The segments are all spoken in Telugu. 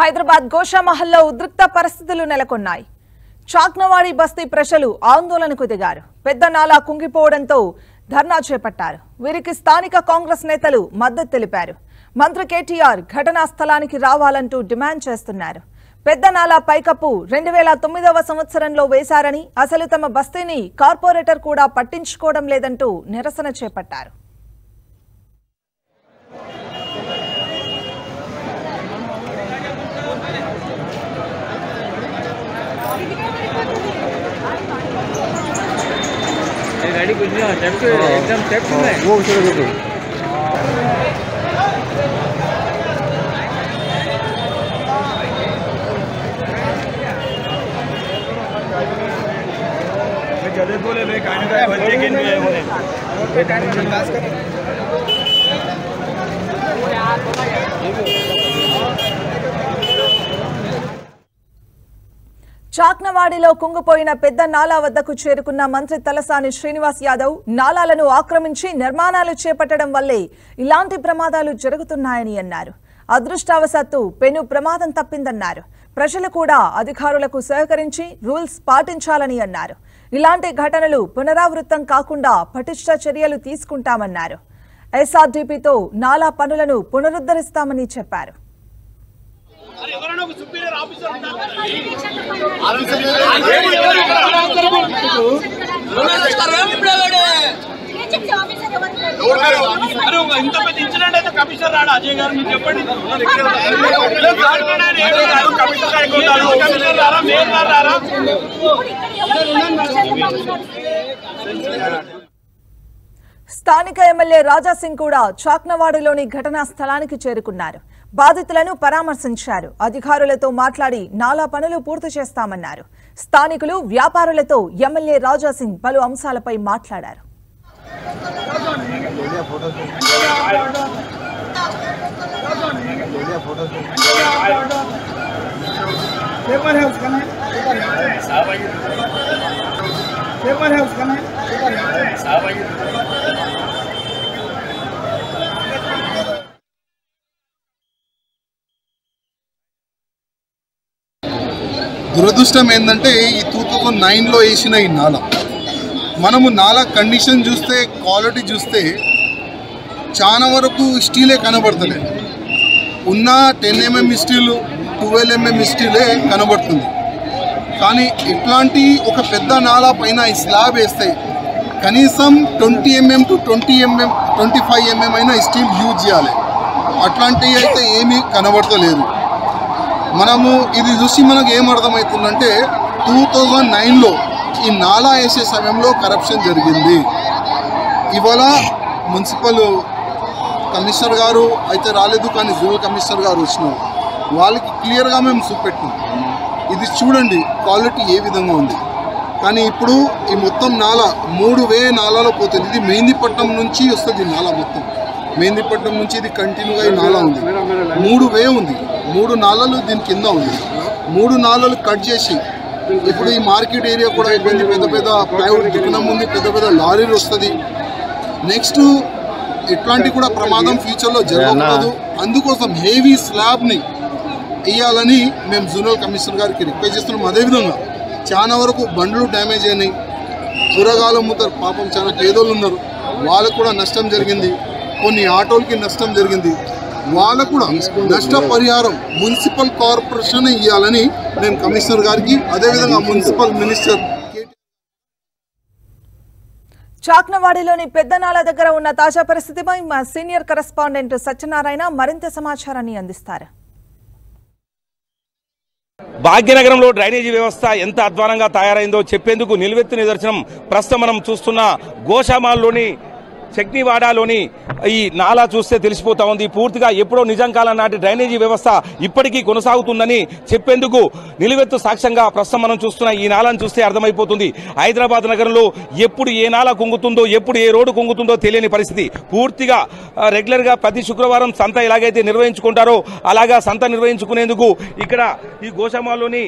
హైదరాబాద్ గోషామహల్లో ఉద్రిక్త పరిస్థితులు నెలకొన్నాయి చాక్నవాడి బస్తీ ప్రజలు ఆందోళనకు దిగారు పెద్ద నాలా కుంగిపోవడంతో ధర్నా చేపట్టారు వీరికి స్థానిక కాంగ్రెస్ నేతలు మద్దతు తెలిపారు మంత్రి కేటీఆర్ ఘటనా స్థలానికి రావాలంటూ డిమాండ్ చేస్తున్నారు పెద్ద నాలా పైకప్పు రెండు వేల తొమ్మిదవ సంవత్సరంలో వేశారని అసలు తమ బస్తీని కార్పొరేటర్ కూడా పట్టించుకోవడం లేదంటూ నిరసన చేపట్టారు गाड़ी कुछ नहीं लेफ्ट एकदम लेफ्ट में वो चलो देखो बोले भाई खाने का बच्चे गिन गए बोले చాక్నవాడిలో కుంగిపోయిన పెద్ద నాలా వద్దకు చేరుకున్న మంత్రి తలసాని శ్రీనివాస్ యాదవ్ నాలాలను ఆక్రమించి నిర్మాణాలు చేపట్టడం వల్లే ఇలాంటి ప్రమాదాలు జరుగుతున్నాయని అన్నారు అదృష్టావశాత్తు పెను ప్రమాదం తప్పిందన్నారు ప్రజలు కూడా అధికారులకు సహకరించి రూల్స్ పాటించాలని అన్నారు ఇలాంటి ఘటనలు పునరావృతం కాకుండా పటిష్ట చర్యలు తీసుకుంటామన్నారు ఎస్ఆర్డీపీతో నాలా పనులను పునరుద్ధరిస్తామని చెప్పారు అరే ఒక ఇంత పెద్ద ఇన్సిడెంట్ అయితే కమిషనర్ రాడు అజయ్ గారు మీరు చెప్పండి కమిషనర్ గారు ఎక్కువ ఉంటారు. కమిషనర్ రారా మేయర్ గారు రారా స్థానిక ఎమ్మెల్యే రాజాసింగ్ కూడా చాక్నవాడిలోని ఘటనా స్థలానికి చేరుకున్నారు బాధితులను పరామర్శించారు అధికారులతో మాట్లాడి నాలా పనులు పూర్తి చేస్తామన్నారు స్థానికులు వ్యాపారులతో ఎమ్మెల్యే రాజాసింగ్ పలు అంశాలపై మాట్లాడారు पेपर है उसका नहीं पेपर है उसका नहीं దురదృష్టం ఏంటంటే ఈ టూ థౌజండ్ నైన్లో వేసిన ఈ నాల మనము నాల కండిషన్ చూస్తే క్వాలిటీ చూస్తే చాలా వరకు స్టీలే కనబడతలేదు ఉన్న ten MM steel twelve MM స్టీలే కనబడుతుంది కానీ ఇట్లాంటి ఒక పెద్ద నాల పైన ఈ స్లాబ్ వేస్తే కనీసం twenty MM to twenty MM twenty five MM అయినా స్టీల్ యూజ్ చేయాలి అట్లాంటివి అయితే ఏమీ కనబడతలేదు మనము ఇది చూసి మనకు ఏం అర్థమవుతుందంటే టూ థౌజండ్ నైన్లో ఈ నాలా వేసే సమయంలో కరప్షన్ జరిగింది ఇవాళ మున్సిపల్ కమిషనర్ గారు అయితే రాలేదు కానీ జోనల్ కమిషనర్ గారు వచ్చినారు వాళ్ళకి క్లియర్గా మేము చూపెట్టినాం ఇది చూడండి క్వాలిటీ ఏ విధంగా ఉంది కానీ ఇప్పుడు ఈ మొత్తం నాల మూడు వే నాలాలో పోతుంది ఇది మెహందీపట్నం నుంచి వస్తుంది ఈ నాల మొత్తం మెహందీపట్నం నుంచి ఇది కంటిన్యూగా ఈ నాలా ఉంది మూడు వే ఉంది మూడు నాలలు దీని కింద ఉంది మూడు నాలలు కట్ చేసి ఇప్పుడు ఈ మార్కెట్ ఏరియా కూడా అయిపోయింది పెద్ద పెద్ద ప్లైవుడ్ దుకాణం ఉంది పెద్ద పెద్ద లారీలు వస్తుంది నెక్స్ట్ ఇట్లాంటి కూడా ప్రమాదం ఫ్యూచర్లో జరగకూడదు అందుకోసం హెవీ స్లాబ్ని వేయాలని మేము జూనల్ కమిషనర్ గారికి రిక్వెస్ట్ చేస్తున్నాం అదేవిధంగా చాలా వరకు బండ్లు డ్యామేజ్ అయినాయి కూరగాయలు అమ్ముతారు పాపం చాలా పేదోళ్ళు ఉన్నారు వాళ్ళకు కూడా నష్టం జరిగింది కొన్ని ఆటోలకి నష్టం జరిగింది వాళ్ళకు కూడా నష్టపరిహారం మున్సిపల్ కార్పొరేషన్ ఇవ్వాలని మేము కమిషనర్ గారికి అదేవిధంగా మున్సిపల్ మినిస్టర్ కే చాక్నవాడిలోని పెద్దనాల దగ్గర ఉన్న తాజా పరిస్థితిపై మా సీనియర్ కరెస్పాండెంట్ సత్యనారాయణ మరింత సమాచారాన్ని అందిస్తారు భాగ్యనగరంలో డ్రైనేజీ వ్యవస్థ ఎంత అధ్వానంగా తయారైందో చెప్పేందుకు నిలువెత్తు నిదర్శనం ప్రస్తుతం మనం చూస్తున్న గోషామాల్లోని శక్తివాడాలోని ఈ నాలా చూస్తే తెలిసిపోతా ఉంది పూర్తిగా ఎప్పుడో నిజాం కాలం నాటి డ్రైనేజీ వ్యవస్థ ఇప్పటికీ కొనసాగుతుందని చెప్పేందుకు నిలువెత్తు సాక్ష్యంగా ప్రస్తుతం మనం చూస్తున్న ఈ నాలాను చూస్తే అర్థమైపోతుంది హైదరాబాద్ నగరంలో ఎప్పుడు ఏ నాలా కుంగుతుందో ఎప్పుడు ఏ రోడ్డు కుంగుతుందో తెలియని పరిస్థితి పూర్తిగా ఆ, రెగ్యులర్ గా ప్రతి శుక్రవారం సంత ఎలాగైతే నిర్వహించుకుంటారో అలాగా సంత నిర్వహించుకునేందుకు ఇక్కడ ఈ గోశామాల్లోని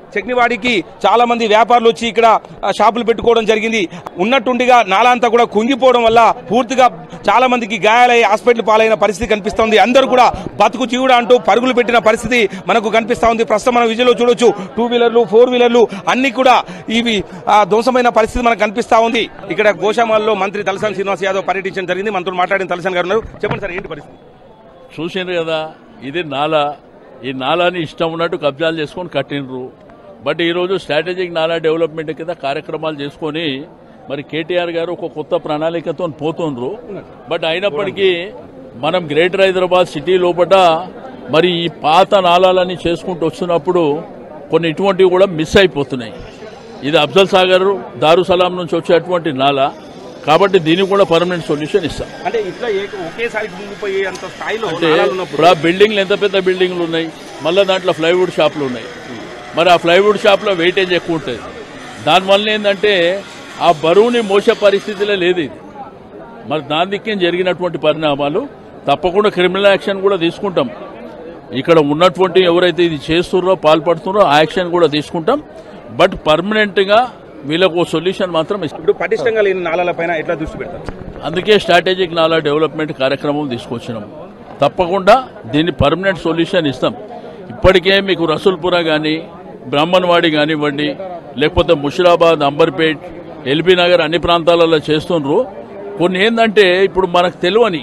చెక్నివాడికి చాలా మంది వ్యాపారులు వచ్చి ఇక్కడ ఆ, షాపులు పెట్టుకోవడం జరిగింది ఉన్నట్టుండిగా నాలా అంతా కూడా కుంగిపోవడం వల్ల పూర్తిగా చాలా మందికి గాయాలై హాస్పిటల్ పాలైన పరిస్థితి కనిపిస్తోంది అందరూ కూడా బతుకు జీవుడా అంటూ పరుగులు పెట్టిన పరిస్థితి మనకు కనిపిస్తా ఉంది ప్రస్తుతం మనం విజయలో చూడొచ్చు టూ వీలర్లు ఫోర్ వీలర్లు అన్ని కూడా ఇవి ఆ, ధ్వంసమైన పరిస్థితి మనకు కనిపిస్తా ఉంది ఇక్కడ గోషామాల్లో మంత్రి తలసాని శ్రీనివాస్ యాదవ్ పర్యటించడం జరిగింది మనతో మాట్లాడిన తలసాని గారు ఉన్నారు చెప్పండి సార్ ఏంటి పరిస్థితి చూసిండ్రు కదా ఇది నాలా ఈ నాలాని ఇష్టం ఉన్నట్టు కబ్జాలు చేసుకొని కట్టినరు బట్ ఈరోజు స్ట్రాటజిక్ నాలా డెవలప్మెంట్ కింద కార్యక్రమాలు చేసుకొని మరి కేటీఆర్ గారు ఒక కొత్త ప్రణాళికతో పోతుండ్రు బట్ అయినప్పటికీ మనం గ్రేటర్ హైదరాబాద్ సిటీ లోపల మరి ఈ పాత నాలాలని చేసుకుంటూ వస్తున్నప్పుడు కొన్ని ఇటువంటివి కూడా మిస్ అయిపోతున్నాయి ఇది అఫ్జల్ సాగర్ దారుసలాం నుంచి వచ్చేటువంటి నాలా కాబట్టి దీనికి కూడా పర్మనెంట్ సొల్యూషన్ ఇస్తాం అంటే ఇట్లా ఏ- ఒకేసారి కుంగిపోయే అంత స్థాయిలో అంటే నాలాలు ఉన్నప్పుడు ఇప్పుడు ఆ బిల్డింగ్లు ఎంత పెద్ద బిల్డింగ్లు ఉన్నాయి మళ్ళీ దాంట్లో ప్లైవుడ్ షాపులు ఉన్నాయి మరి ఆ ప్లైవుడ్ షాప్లో వెయిటేజ్ ఎక్కువ ఉంటుంది దానివల్ల ఏంటంటే ఆ బరువుని మోసే పరిస్థితిలో లేదు ఇది మరి దాని దిక్కే జరిగినటువంటి పరిణామాలు తప్పకుండా క్రిమినల్ యాక్షన్ కూడా తీసుకుంటాం ఇక్కడ ఉన్నటువంటి ఎవరైతే ఇది చేస్తున్నారో పాల్పడుతున్నారో ఆ యాక్షన్ కూడా తీసుకుంటాం బట్ పర్మనెంట్గా వీళ్ళకు సొల్యూషన్ మాత్రం ఇస్తాం ఇప్పుడు పటిష్టంగా లేని నాలాల పైన ఎట్లా దృష్టి పెడతారు అందుకే స్ట్రాటజిక్ నాలా డెవలప్మెంట్ కార్యక్రమం తీసుకొచ్చినాం తప్పకుండా దీన్ని పర్మనెంట్ సొల్యూషన్ ఇస్తాం ఇప్పటికే మీకు రసూల్పుర కానీ బ్రాహ్మణవాడి కానివ్వండి లేకపోతే ముషిరాబాద్ అంబర్పేట్ ఎల్బీ నగర్ అన్ని ప్రాంతాలలో చేస్తుండ్రు కొన్ని ఏంటంటే ఇప్పుడు మనకు తెలియని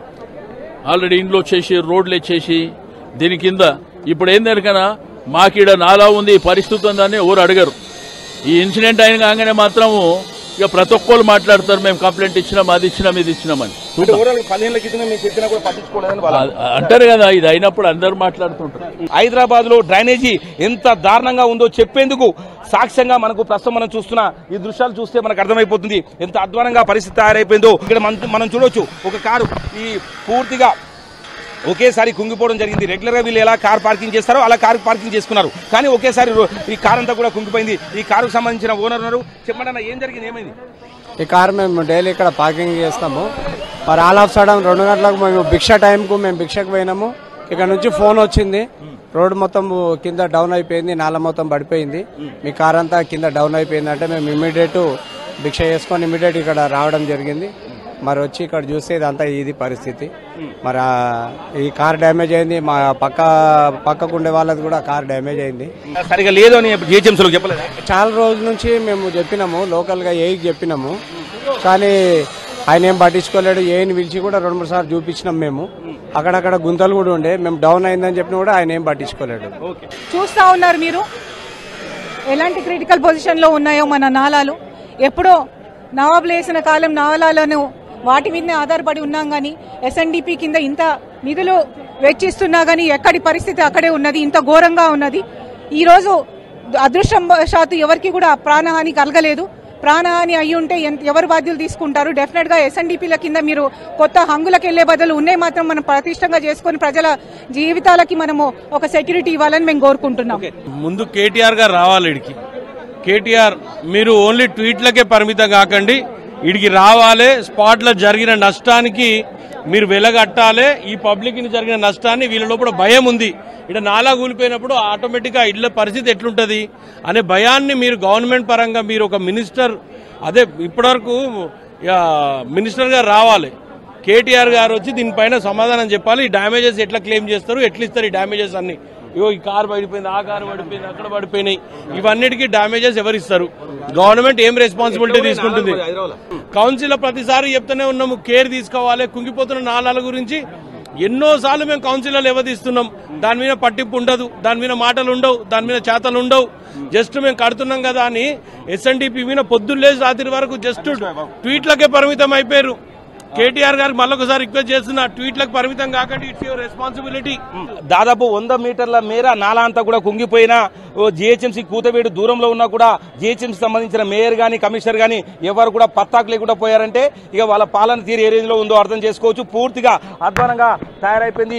ఆల్రెడీ ఇండ్లు వచ్చేసి రోడ్లు వచ్చేసి దీని కింద ఇప్పుడు ఏందరికనా మాకీడ నాలా ఉంది ఈ పరిస్థితి ఉందని ఎవరు అడగరు ఈ ఇన్సిడెంట్ అయిన కాగానే మాత్రము ఇక ప్రతి ఒక్కరు మాట్లాడతారు మేము కంప్లైంట్ ఇచ్చినాం అది ఇచ్చినాం ఇది ఇచ్చినామని అంటే ఓవరాల్ పదిహేనుల క్రితం మీరు చెప్పినా కూడా పట్టించుకోలేదని వాళ్ళ ఆ- అంటారు కదా ఇది అయినప్పుడు అందరు మాట్లాడుతుంటారు హైదరాబాద్ లో డ్రైనేజీ ఎంత దారుణంగా ఉందో చెప్పేందుకు సాక్ష్యంగా మనకు ప్రస్తుతం మనం చూస్తున్న ఈ దృశ్యాలు చూస్తే మనకు అర్థమైపోతుంది ఎంత అధ్వానంగా పరిస్థితి తయారైపోయిందో ఇక్కడ మన- మనం చూడొచ్చు ఒక కారు ఈ పూర్తిగా ఒకేసారి కుంగిపోవడం జరిగింది రెగ్యులర్ గా వీళ్ళు ఎలా కార్ పార్కింగ్ చేస్తారో అలా కార్ పార్కింగ్ చేసుకున్నారు కానీ ఒకేసారి రో- ఈ కార్ అంతా కూడా కుంగిపోయింది ఈ కారుకు సంబంధించిన ఓనర్ ఉన్నారు చెప్పండి అన్న ఏం జరిగింది ఏమైంది ఈ కార్ మేము డైలీ ఇక్కడ పార్కింగ్ చేస్తాము మరి ఆల్ ఆఫ్ సడన్ రెండు గంటలకు మేము భిక్ష టైంకు మేము భిక్షకు పోయినాము ఇక్కడ నుంచి ఫోన్ వచ్చింది రోడ్డు మొత్తం కింద డౌన్ అయిపోయింది నాల మొత్తం పడిపోయింది మీ కార్ అంతా కింద డౌన్ అయిపోయింది అంటే మేము ఇమీడియట్ భిక్ష చేసుకొని ఇమీడియట్ ఇక్కడ రావడం జరిగింది మరి వచ్చి ఇక్కడ చూస్తే ఇదంతా ఇది పరిస్థితి మరి ఆ ఈ కార్ డ్యామేజ్ అయింది మా పక్క పక్కకుండే వాళ్ళది కూడా కార్ డ్యామేజ్ అయింది సరిగా లేదు అని జిహెచ్ఎంసీలో చెప్పలేదు చాలా రోజుల నుంచి మేము చెప్పినాము లోకల్గా ఏకి చెప్పినాము కానీ ఆయన ఏం పట్టించుకోలేడు ఏని పిలిచి కూడా రెండు మూడు సార్లు చూపించినాం మేము అక్కడక్కడ గుంతలు కూడా ఉండే మేము డౌన్ అయిందని చెప్పినా కూడా ఆయన ఏం పట్టించుకోలేడు చూస్తా ఉన్నారు మీరు ఎలాంటి క్రిటికల్ పొజిషన్లో ఉన్నాయో మన నాలాలు ఎప్పుడో నవాబులు వేసిన కాలం నాలాలను వాటి మీదనే ఆధారపడి ఉన్నాం కానీ ఎస్ఎన్డిపి కింద ఇంత నిధులు వెచ్చిస్తున్నా కానీ ఎక్కడి పరిస్థితి అక్కడే ఉన్నది ఇంత ఘోరంగా ఉన్నది ఈరోజు అదృష్టవశాత్తు ఎవరికి కూడా ప్రాణహాని కలగలేదు ప్రాణహాని అయి ఉంటే ఎంత- ఎవరు బాధ్యులు తీసుకుంటారు డెఫినెట్ గా ఎస్ఎన్డిపిల కింద మీరు కొత్త హంగులకు వెళ్లే బదులు ఉన్నాయి మాత్రం మనం ప్రతిష్టంగా చేసుకొని ప్రజల జీవితాలకి మనము ఒక సెక్యూరిటీ ఇవ్వాలని మేము కోరుకుంటున్నాం ముందు కేటీఆర్ గారు రావాలి ఇడికి కేటీఆర్ మీరు ఓన్లీ ట్వీట్లకే పరిమితం కాకండి ఇడికి రావాలి స్పాట్లో జరిగిన నష్టానికి మీరు వెలగట్టాలి ఈ పబ్లిక్ని జరిగిన నష్టాన్ని వీళ్ళ లోపల భయం ఉంది ఇక్కడ నాలా కూలిపోయినప్పుడు ఆటోమేటిక్గా ఇళ్ళ పరిస్థితి ఎట్లుంటుంది అనే భయాన్ని మీరు గవర్నమెంట్ పరంగా మీరు ఒక మినిస్టర్ అదే ఇప్పటివరకు ఇక మినిస్టర్ గారు రావాలి కేటీఆర్ గారు వచ్చి దీనిపైన సమాధానం చెప్పాలి ఈ డ్యామేజెస్ ఎట్లా క్లెయిమ్ చేస్తారు ఎట్లా ఇస్తారు ఈ డ్యామేజెస్ అన్ని ఇగో ఈ కార్ పడిపోయింది ఆ కారు పడిపోయింది అక్కడ పడిపోయినాయి ఇవన్నిటికీ డ్యామేజెస్ ఎవరు ఇస్తారు గవర్నమెంట్ ఏం రెస్పాన్సిబిలిటీ తీసుకుంటుంది కౌన్సిల్ ప్రతిసారి చెప్తూనే ఉన్నాము కేర్ తీసుకోవాలి కుంగిపోతున్న నాలాల గురించి ఎన్నోసార్లు మేము కౌన్సిల్లో లేవదీస్తున్నాం దాని మీద పట్టింపు ఉండదు దాని మీద మాటలు ఉండవు దాని మీద చేతలు ఉండవు జస్ట్ మేము కడుతున్నాం కదా అని ఎస్ఎన్డిపి మీద పొద్దున్నేసి రాత్రి వరకు జస్ట్ ట్వీట్లకే పరిమితం అయిపోయారు కేటీఆర్ గారికి మళ్ళొకసారి రిక్వెస్ట్ చేస్తున్నా ట్వీట్లకు పరిమితం కాకండి ఇట్స్ యువర్ రెస్పాన్సిబిలిటీ దాదాపు వంద మీటర్ల మేర నాలా అంతా కూడా కుంగిపోయినా జిహెచ్ఎంసీ కూతవేడు దూరంలో ఉన్నా కూడా జిహెచ్ఎంసీ సంబంధించిన మేయర్ గాని కమిషనర్ గాని ఎవరు కూడా పత్తాకు లేకుండా పోయారంటే ఇక వాళ్ళ పాలన తీరు ఏ రేంజ్లో ఉందో అర్థం చేసుకోవచ్చు పూర్తిగా అధ్వానంగా తయారైపోయింది పూర్తి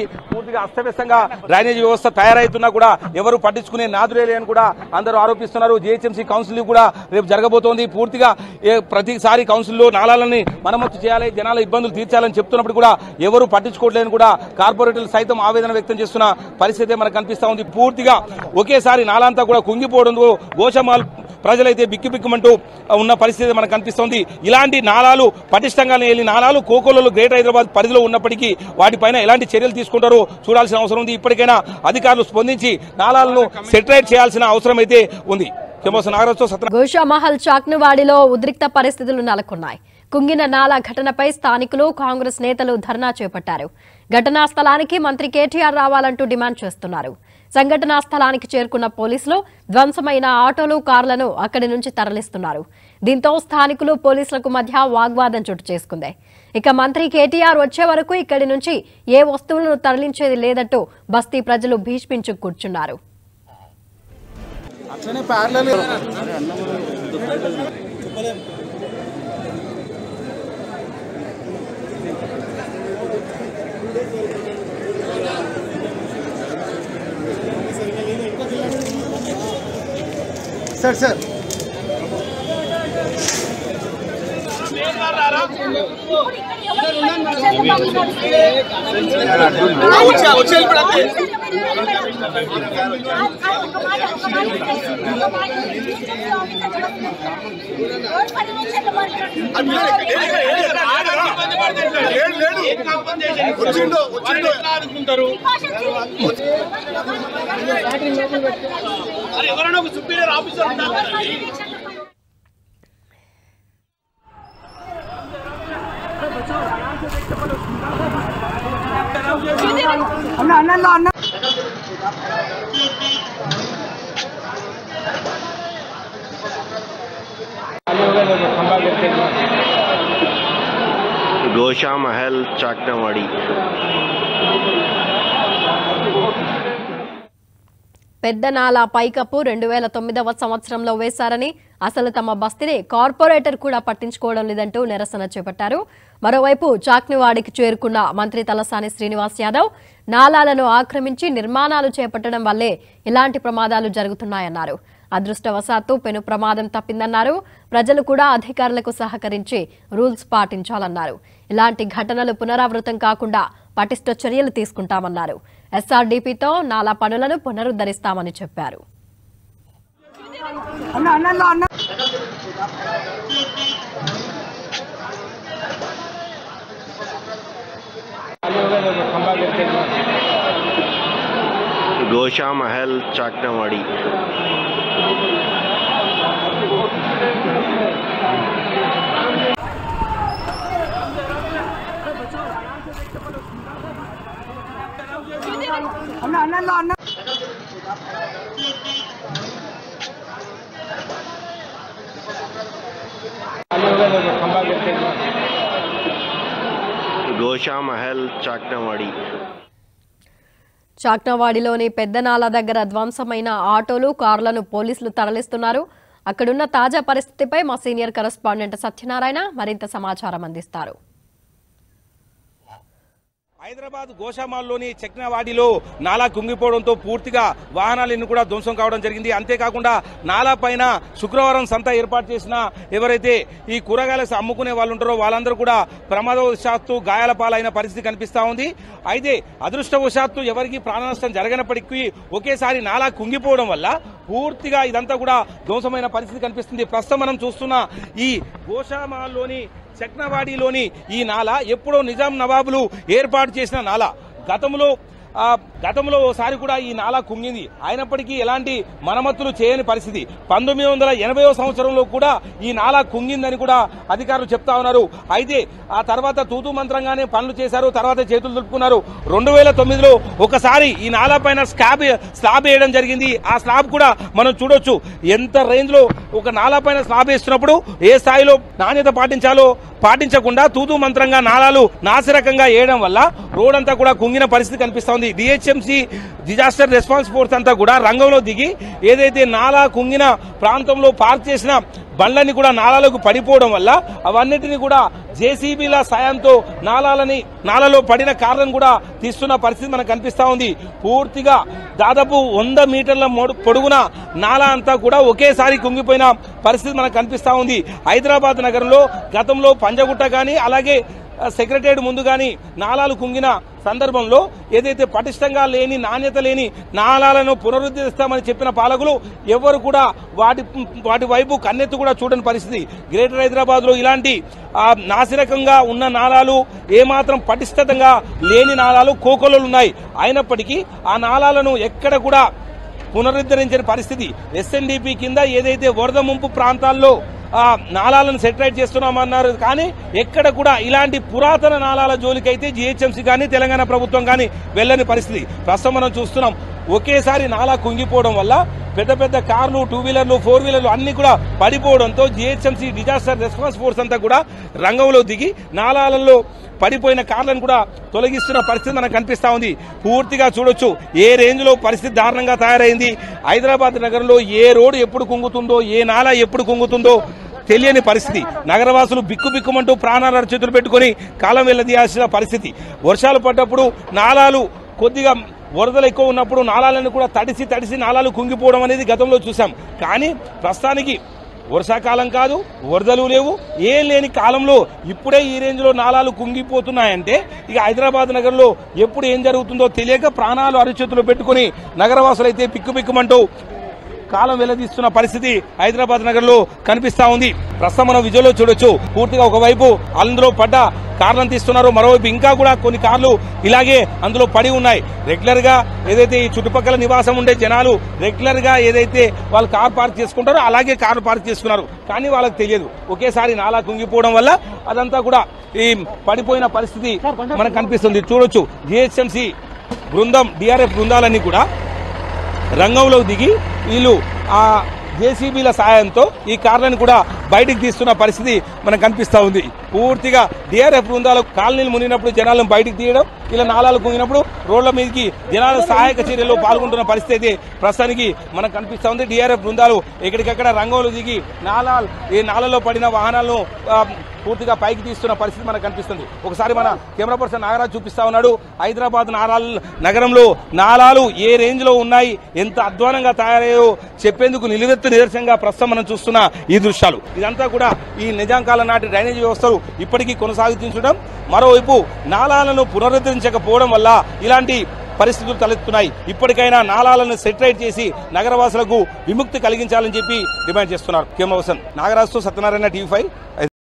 పూర్తిగా అస్తవ్యస్తంగా డ్రైనేజ్ వ్యవస్థ తయారైతున్నా కూడా ఎవరు పట్టించుకునే నాదులే అని కూడా అందరూ ఆరోపిస్తున్నారు జిహెచ్ఎంసీ కౌన్సిల్ కూడా రేపు జరగబోతోంది పూర్తిగా ఏ ప్రతిసారి కౌన్సిల్లో నాళాలని మరమ్మతు చేయాలి జనాల ఇబ్బందులు తీర్చాలని చెప్తున్నప్పుడు కూడా ఎవరు పట్టించుకోవట్లేదని కూడా కార్పొరేటర్లు సైతం ఆవేదన వ్యక్తం చేస్తున్న పరిస్థితి మనకు కనిపిస్తా ఉంది పూర్తిగా ఒకేసారి నాలంతా కూడా కుంగిపోవడంతో గోషమాల్ ప్రజలైతే బిక్కు బిక్కుమంటూ ఉన్న పరిస్థితి మనకు కనిపిస్తోంది ఇలాంటి నాలాలు పటిష్టంగా లేని నాలాలు కోకోలలో గ్రేటర్ హైదరాబాద్ పరిధిలో ఉన్నప్పటికీ వాటిపైన ఎలాంటి చర్యలు తీసుకుంటారో చూడాల్సిన అవసరం ఉంది ఇప్పటికైనా అధికారులు స్పందించి నాలాలను సెటరేట్ చేయాల్సిన అవసరం అయితే ఉంది కెమోస్ నాగరాజుతో సత్య గోషామహల్ చాక్నువాడిలో ఉద్రిక్త పరిస్థితులు నెలకొన్నాయి కుంగిన నాలా ఘటనపై స్థానికులు కాంగ్రెస్ నేతలు ధర్నా చేపట్టారు ఘటనా స్థలానికి మంత్రి కేటీఆర్ రావాలంటూ డిమాండ్ చేస్తున్నారు సంఘటనా స్థలానికి చేరుకున్న పోలీసులు ధ్వంసమైన ఆటోలు కార్లను అక్కడి నుంచి తరలిస్తున్నారు దీంతో స్థానికులు పోలీసులకు మధ్య వాగ్వాదం చోటు చేసుకుంది ఇక మంత్రి కేటీఆర్ వచ్చే వరకు ఇక్కడి నుంచి ఏ వస్తువులను తరలించేది లేదంటూ బస్తీ ప్రజలు భీష్మించు కూర్చున్నారు అట్లనే ప్యారలల్ సార్ సార్ అన్న అన్న అన్న గోషా మహల్ చాక్నవాడి పెద్ద నాలా పైకప్పు రెండు వేల తొమ్మిదవ సంవత్సరంలో వేశారని అసలు తమ బస్తీని కార్పొరేటర్ కూడా పట్టించుకోవడం లేదంటూ నిరసన చేపట్టారు మరోవైపు చాక్నివాడికి చేరుకున్న మంత్రి తలసాని శ్రీనివాస్ యాదవ్ నాలాలను ఆక్రమించి నిర్మాణాలు చేపట్టడం వల్లే ఇలాంటి ప్రమాదాలు జరుగుతున్నాయన్నారు అదృష్టవశాత్తు పెను ప్రమాదం తప్పిందన్నారు ప్రజలు కూడా అధికారులకు సహకరించి రూల్స్ పాటించాలన్నారు ఇలాంటి ఘటనలు పునరావృతం కాకుండా పటిష్ట చర్యలు తీసుకుంటామన్నారు ఎస్ఆర్డీపీతో నాలా పనులను పునరుద్ధరిస్తామని చెప్పారు అన్న అన్న అన్న గోషా మహల్ చాక్నవాడి అన్న అన్న అన్న గోషా మహల్ చాక్నవాడి చాక్నవాడిలోని పెద్దనాల దగ్గర ధ్వంసమైన ఆటోలు కార్లను పోలీసులు తరలిస్తున్నారు అక్కడున్న తాజా పరిస్థితిపై మా సీనియర్ కరెస్పాండెంట్ సత్యనారాయణ మరింత సమాచారం అందిస్తారు హైదరాబాద్ గోషామాల్లోని చెక్నవాడిలో నాలా కుంగిపోవడంతో పూర్తిగా వాహనాలన్నీ కూడా ధ్వంసం కావడం జరిగింది అంతేకాకుండా నాలా పైన శుక్రవారం సంత ఏర్పాటు చేసిన ఎవరైతే ఈ కూరగాయలు అమ్ముకునే వాళ్ళు ఉంటారో వాళ్ళందరూ కూడా ప్రమాదవశాత్తు గాయాల పాలైన పరిస్థితి కనిపిస్తా ఉంది అయితే అదృష్టవశాత్తు ఎవరికి ప్రాణ నష్టం జరగనప్పటికీ ఒకేసారి నాలా కుంగిపోవడం వల్ల పూర్తిగా ఇదంతా కూడా ధ్వంసమైన పరిస్థితి కనిపిస్తుంది ప్రస్తుతం మనం చూస్తున్న ఈ గోషామాల్లోని చక్నవాడిలోని ఈ నాల ఎప్పుడో నిజాం నవాబులు ఏర్పాటు చేసిన నాల గతంలో ఆ, గతంలో ఓసారి కూడా ఈ నాలా కుంగింది అయినప్పటికీ ఎలాంటి మరమ్మతులు చేయని పరిస్థితి పంతొమ్మిది వందల ఎనభైవ సంవత్సరంలో కూడా ఈ నాలా కుంగిందని కూడా అధికారులు చెప్తా ఉన్నారు అయితే ఆ తర్వాత తూతు మంత్రంగానే పనులు చేశారు తర్వాత చేతులు దులుపుకున్నారు రెండు వేల తొమ్మిదిలో ఒకసారి ఈ నాలా పైన స్లాబ్ స్లాబ్ వేయడం జరిగింది ఆ స్లాబ్ కూడా మనం చూడొచ్చు ఎంత రేంజ్ లో ఒక నాలా పైన స్లాబ్ వేస్తున్నప్పుడు ఏ స్థాయిలో నాణ్యత పాటించాలో పాటించకుండా తూతు మంత్రంగా నాలాలు నాసిరకంగా వేయడం వల్ల రోడ్ అంతా కూడా కుంగిన పరిస్థితి కనిపిస్తా ఉంది డిహెచ్ఎంసీ డిజాస్టర్ రెస్పాన్స్ ఫోర్స్ అంతా కూడా రంగంలో దిగి ఏదైతే నాలా కుంగిన ప్రాంతంలో పార్క్ చేసిన బండ్లన్నీ కూడా నాలాలకు పడిపోవడం వల్ల అవన్నిటిని కూడా జేసీబీల సాయంతో నాలాలని నాలలో పడిన కార్లను కూడా తీస్తున్న పరిస్థితి మనకు కనిపిస్తా ఉంది పూర్తిగా దాదాపు వంద మీటర్ల మొడు- పొడుగున నాలా అంతా కూడా ఒకేసారి కుంగిపోయిన పరిస్థితి మనకు కనిపిస్తా ఉంది హైదరాబాద్ నగరంలో గతంలో పంజగుట్ట కానీ అలాగే ఆ, సెక్రటేరియట్ ముందు కానీ నాలాలు కుంగిన సందర్భంలో ఏదైతే పటిష్టంగా లేని నాణ్యత లేని నాలాలను పునరుద్ధరిస్తామని చెప్పిన పాలకులు ఎవరు కూడా వాటి వాటి వైపు కన్నెత్తు కూడా చూడని పరిస్థితి గ్రేటర్ హైదరాబాద్ లో ఇలాంటి ఆ, నాసిరకంగా ఉన్న నాలాలు ఏమాత్రం పటిష్టతంగా లేని నాలాలు కోకొలలు ఉన్నాయి అయినప్పటికీ ఆ నాలాలను ఎక్కడ కూడా పునరుద్ధరించిన పరిస్థితి ఎస్ఎన్డిపి కింద ఏదైతే వరద ముంపు ప్రాంతాల్లో ఆ నాలాలను సెటరైట్ చేస్తున్నామన్నారు కానీ ఎక్కడ కూడా ఇలాంటి పురాతన నాలాల జోలికైతే జిహెచ్ఎంసీ కానీ తెలంగాణ ప్రభుత్వం కానీ వెళ్ళని పరిస్థితి ప్రస్తుతం మనం చూస్తున్నాం ఒకేసారి నాలా కుంగిపోవడం వల్ల పెద్ద పెద్ద కార్లు టూ వీలర్లు ఫోర్ వీలర్లు అన్ని కూడా పడిపోవడంతో జిహెచ్ఎంసీ డిజాస్టర్ రెస్పాన్స్ ఫోర్స్ అంతా కూడా రంగంలో దిగి నాలాలలో పడిపోయిన కార్లను కూడా తొలగిస్తున్న పరిస్థితి మనకు కనిపిస్తా ఉంది పూర్తిగా చూడొచ్చు ఏ రేంజ్ లో పరిస్థితి దారుణంగా తయారైంది హైదరాబాద్ నగరంలో ఏ రోడ్డు ఎప్పుడు కుంగుతుందో ఏ నాలా ఎప్పుడు కుంగుతుందో తెలియని పరిస్థితి నగరవాసులు బిక్కు బిక్కుమంటూ ప్రాణాల చేతులు పెట్టుకొని కాలం వెళ్ళదీయాల్సిన పరిస్థితి వర్షాలు పడ్డప్పుడు నాలాలు కొద్దిగా వరదలు ఎక్కువ ఉన్నప్పుడు నాలాలను కూడా తడిసి తడిసి నాలాలు కుంగిపోవడం అనేది గతంలో చూసాం కానీ ప్రస్తుతానికి వర్షాకాలం కాదు వరదలు లేవు ఏం లేని కాలంలో ఇప్పుడే ఈ రేంజ్ లో నాలాలు కుంగిపోతున్నాయంటే ఇక హైదరాబాద్ నగరంలో ఎప్పుడు ఏం జరుగుతుందో తెలియక ప్రాణాలు అరిచేతులు పెట్టుకుని నగరవాసులు అయితే పిక్కు పిక్కుమంటూ కాలం వెల్లదీస్తున్న పరిస్థితి హైదరాబాద్ నగరంలో కనిపిస్తా ఉంది ప్రస్తుతం మనం విజువల్లో చూడొచ్చు పూర్తిగా ఒకవైపు అందులో పడ్డ కార్లను తీస్తున్నారు మరోవైపు ఇంకా కూడా కొన్ని కార్లు ఇలాగే అందులో పడి ఉన్నాయి రెగ్యులర్ గా ఏదైతే ఈ చుట్టుపక్కల నివాసం ఉండే జనాలు రెగ్యులర్ గా ఏదైతే వాళ్ళు కార్ పార్క్ చేసుకుంటారో అలాగే కారు పార్క్ చేసుకున్నారు కానీ వాళ్ళకి తెలియదు ఒకేసారి నాలా కుంగిపోవడం వల్ల అదంతా కూడా ఈ పడిపోయిన పరిస్థితి మనకు కనిపిస్తుంది చూడొచ్చు జిహెచ్ఎంసీ బృందం డిఆర్ఎఫ్ బృందాలన్నీ కూడా రంగంలో దిగి వీళ్ళు ఆ జేసీబీల సాయంతో ఈ కార్లను కూడా బయటికి తీస్తున్న పరిస్థితి మనకు కనిపిస్తా ఉంది పూర్తిగా డిఆర్ఎఫ్ బృందాలు కాలనీలు మునిగినప్పుడు జనాలను బయటికి తీయడం ఇలా నాలాలు కుంగినప్పుడు రోడ్ల మీదకి జనాల సహాయక చర్యల్లో పాల్గొంటున్న పరిస్థితి అయితే ప్రస్తుతానికి మనకు కనిపిస్తా ఉంది డిఆర్ఎఫ్ బృందాలు ఎక్కడికక్కడ రంగంలో దిగి నాలాలు ఈ నాలలో పడిన వాహనాలను ఆ, పూర్తిగా పైకి తీస్తున్న పరిస్థితి మనకు కనిపిస్తుంది ఒకసారి మన కెమెరా పర్సన్ నాగరాజ్ చూపిస్తా ఉన్నాడు హైదరాబాద్ నాలాలు నగరంలో నాలాలు ఏ రేంజ్ లో ఉన్నాయి ఎంత అధ్వానంగా తయారయ్యో చెప్పేందుకు నిలువెత్తు నిదర్శనంగా ప్రస్తుతం మనం చూస్తున్న ఈ దృశ్యాలు ఇదంతా కూడా ఈ నిజాంకాల నాటి డ్రైనేజీ వ్యవస్థలు ఇప్పటికీ కొనసాగించడం మరోవైపు నాలాలను పునరుద్ధరించకపోవడం వల్ల ఇలాంటి పరిస్థితులు తలెత్తున్నాయి ఇప్పటికైనా నాలాలను సెటరైట్ చేసి నగరవాసులకు విముక్తి కలిగించాలని చెప్పి డిమాండ్ చేస్తున్నారు కెమెరా పర్సన్ నాగరాజుతో సత్యనారాయణ టీవీ ఫైవ్